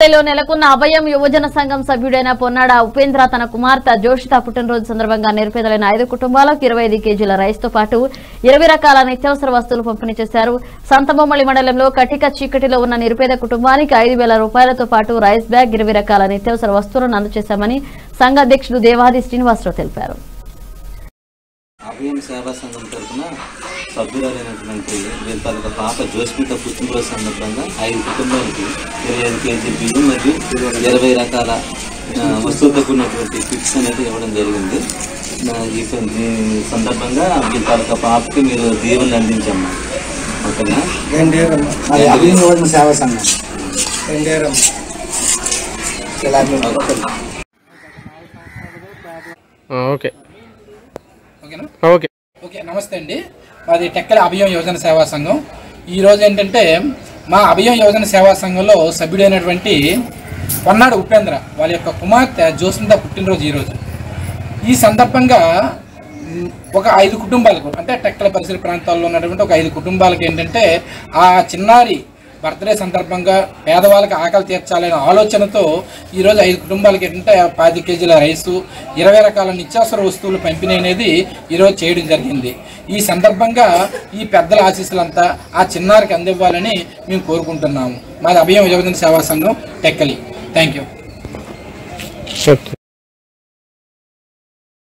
టెక్కలిలో నెలకొన్న అభయం యువజన సంఘం సభ్యుడైన పొన్నాడ ఉపేంద్ర తన కుమార్తె జోషిత పుట్టినరోజు సందర్భంగా నిరుపేదలైన ఐదు కుటుంబాలకు ఇరవై ఐదు కేజీల రైస్ తో పాటు ఇరవై రకాల నిత్యావసర వస్తువులు పంపిణీ చేశారు సంతబొమ్మలి మండలంలో కటిక చీకటిలో ఉన్న నిరుపేద కుటుంబానికి ఐదు వేల రూపాయలతో పాటు రైస్ బ్యాగ్ ఇరవై రకాల నిత్యావసర వస్తువులను అందజేశామని సంఘ అధ్యక్షుడు దేవాది శ్రీనివాసరావు తెలిపారు అభయం సేవా సంఘం తరఫున సభ్యురాలైనటువంటి వీరి తాలూకా పాప జోస్మిత పుట్టినరోజు సందర్భంగా ఐదు కుటుంబాలకి ఇరవై ఐదు కేజీ బియ్యం మరియు ఇరవై రకాల ఆ, వస్తువులతో కూడినటువంటి కిట్స్ అనేది ఇవ్వడం జరిగింది ఆ, ఈ సం- ఈ సందర్భంగా మీ తాలూకా పాపకి మీరు దీవెనలు అందించమ్మా ఓకేనా రెండేరమ్మ అది అభివృద్ధి యువజన సేవా సంఘం రెండేరమ్మ ఇలా మీరు ఓకే ఓకేనా ఓకే ఓకే నమస్తే అండి మాది టెక్కల అభయం యోజన సేవా సంఘం ఈరోజు ఏంటంటే మా అభయం యోజన సేవా సంఘంలో సభ్యుడైనటువంటి కొన్నాడు ఉపేంద్ర వాళ్ళ యొక్క కుమార్తె జోస్మిత పుట్టినరోజు ఈరోజు ఈ సందర్భంగా మ్, ఒక ఐదు కుటుంబాలకు అంటే టెక్కల పరిసర ప్రాంతాల్లో ఉన్నటువంటి ఒక ఐదు కుటుంబాలకు ఏంటంటే ఆ చిన్నారి బర్త్డే సందర్భంగా పేదవాళ్ళకి ఆకలి తీర్చాలనే ఆలోచనతో ఈరోజు ఐదు కుటుంబాలకి ఏంటంటే పది కేజీల రైసు ఇరవై రకాల నిత్యావసర వస్తువులు పంపిణీ అనేది ఈరోజు చేయడం జరిగింది ఈ సందర్భంగా ఈ పెద్దల ఆశీస్సులంతా ఆ చిన్నారికి అందివ్వాలని మేము కోరుకుంటున్నాము మాది అభయం యువజన సేవా సంఘం టెక్కలి థ్యాంక్ యూ ఓకే